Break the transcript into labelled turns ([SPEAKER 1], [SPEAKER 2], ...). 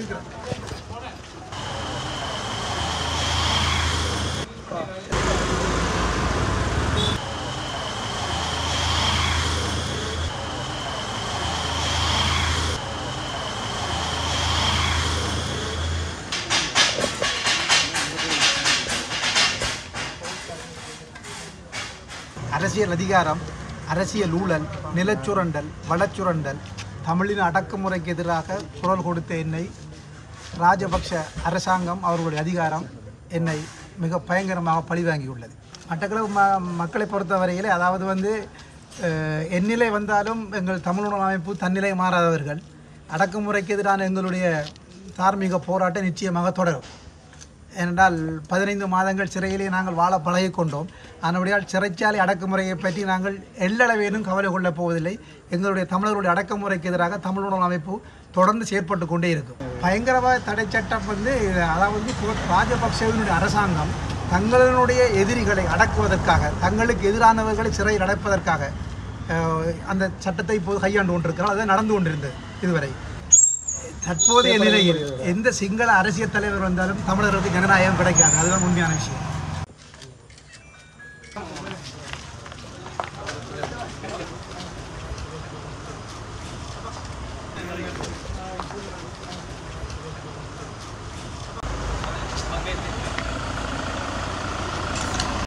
[SPEAKER 1] அரசியல் அதிகாரம் அரசியல் ஊழல் நிலச்சுரண்டல் வளச்சுரண்டல் தமிழின் அடக்குமுறைக்கு எதிராக குரல் கொடுத்த என்னை ராஜபக்ஷ அரசாங்கம் அவர்களுடைய அதிகாரம் என்னை மிக பயங்கரமாக பழிவாங்கியுள்ளது மட்டக்களப்பு ம மக்களை பொறுத்தவரையிலே அதாவது வந்து அஹ், எந்நிலை வந்தாலும் எங்கள் தமிழ் உணவு அமைப்பு தன்னிலை மாறாதவர்கள் அடக்குமுறைக்கு எதிரான எங்களுடைய தார்மீக போராட்டம் நிச்சயமாக தொடரும் ஏனென்றால் பதினைந்து மாதங்கள் சிறையிலே நாங்கள் வாழ பழகிக் கொண்டோம் அதனுடையால் சிறைச்சாலை அடக்குமுறையை பற்றி நாங்கள் எள்ளளவேனும் கவலை கொள்ளப் போவதில்லை எங்களுடைய தமிழர்களுடைய அடக்குமுறைக்கு எதிராக தமிழ் உணவு அமைப்பு தொடர்ந்து செயற்பட்டு கொண்டே இருக்கும் பயங்கரவாத தடை சட்டம் வந்து அதாவது இப்போ ராஜபக்சேவினுடைய அரசாங்கம் தங்களுடைய எதிரிகளை அடக்குவதற்காக தங்களுக்கு எதிரானவர்களை சிறையில் அடைப்பதற்காக அஹ், அந்த சட்டத்தை இப்போது கையாண்டு கொண்டிருக்கிறார் அது நடந்து கொண்டிருந்தது இதுவரை தற்போதைய நிலையில் எந்த சிங்கள அரசியல் தலைவர் வந்தாலும் தமிழர்களுக்கு ஜனநாயகம் கிடைக்காது அதுதான் உண்மையான விஷயம்